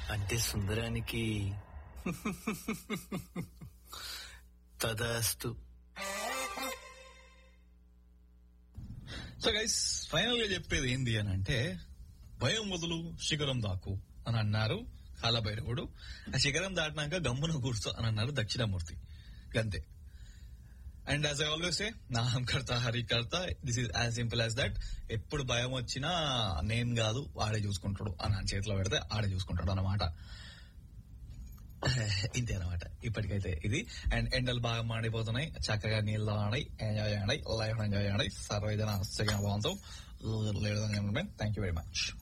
అంటే సుందరానికి తదాస్తు సో గైస్ ఫైనల్ గా చెప్పేది ఏంది అని అంటే భయం వదులు శిఖరం దాకు అని అన్నారు కాలభైరవుడు ఆ శిఖరం దాటినాక గమ్మున కూర్చో అని అన్నారు దక్షిణామూర్తి గంతే and as I always say నాహం కర్త హరి కర్త this is as simple as that ఎప్పుడు భయం వచ్చినా నేను కాదు వాడే చూసుకుంటాడు అని నా చేతిలో పెడితే ఆడే చూసుకుంటాడు అన్నమాట ఇంతే అనమాట ఇప్పటికైతే ఇది అండ్ ఎండలు బాగా మాడిపోతున్నాయి చక్కగా నీళ్ళు తాగండి ఎంజాయ్ చేయండి లైఫ్ ఎంజాయ్ చేయండి సర్వేదన బాగుంటాం థ్యాంక్ యూ వెరీ మచ్